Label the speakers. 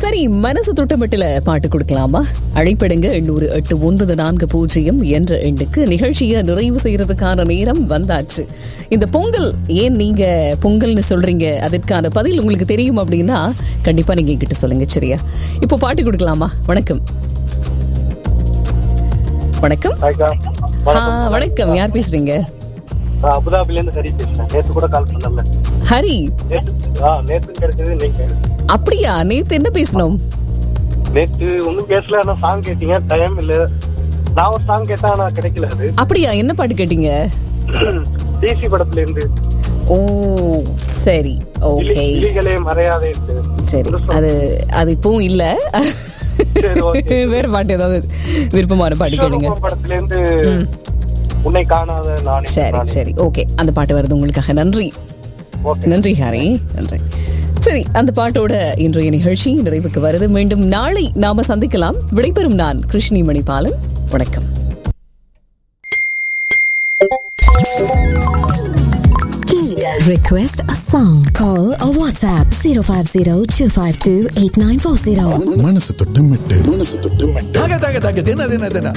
Speaker 1: சரி மனசு தொட்டமட்டில பாட்டு கொடுக்கலாமா அழைப்பிடுங்க எண்ணூறு எட்டு ஒன்பது நான்கு பூஜ்ஜியம் என்ற எண்ணுக்கு நிகழ்ச்சியை நிறைவு செய்யறதுக்கான நேரம் வந்தாச்சு இந்த பொங்கல் ஏன் நீங்க பொங்கல்னு சொல்றீங்க அதற்கான பதில் உங்களுக்கு தெரியும் அப்படின்னா கண்டிப்பா நீங்க என்கிட்ட சொல்லுங்க சரியா இப்போ பாட்டு கொடுக்கலாமா வணக்கம் வணக்கம்
Speaker 2: ஹாய்க்கா
Speaker 1: ஆ, வணக்கம் யார் பேசுறீங்க
Speaker 2: நான் அபுதாபில இருந்து ஹரி பேசுறேன் நேத்து கூட கால் பண்ணல
Speaker 1: ஹரி
Speaker 2: நேத்து ஆ நேத்து கிடைச்சது நீங்க
Speaker 1: அப்படியா நேத்து என்ன பேசணும்
Speaker 2: நேத்து ஒண்ணும் பேசல ஆனா சாங் கேட்டீங்க டைம் இல்ல நான் ஒரு சாங் கேட்டா ஆனா கிடைக்கல அது
Speaker 1: அப்படியா என்ன பாட்டு கேட்டீங்க
Speaker 2: டிசி படத்துல இருந்து
Speaker 1: ஓ சரி ஓகே
Speaker 2: கிளிகளே மறையாதே
Speaker 1: சரி அது அது இப்பவும் இல்ல
Speaker 2: சரி, okay.
Speaker 1: வேற பாட்டு ஏதாவது விருப்பமான பாட்டு கேளுங்க
Speaker 2: படத்துல இருந்து உன்னை காணாத நானே
Speaker 1: சரி
Speaker 2: நானே.
Speaker 1: சரி ஓகே அந்த பாட்டு வருது உங்களுக்காக நன்றி
Speaker 2: Okay.
Speaker 1: நன்றி ஹாரி நன்றி சரி அந்த பாட்டோட இன்றைய நிகழ்ச்சி நிறைவுக்கு வருது மீண்டும் நாளை நாம சந்திக்கலாம் விடைபெறும் நான் கிருஷ்ணி மணிபாலன் வணக்கம்
Speaker 3: Request a song. Call or WhatsApp 050 252 8940.
Speaker 4: மனசு தொட்டு மெட்டு மனசு தொட்டு மெட்டு
Speaker 5: தக தக தக தின தின தின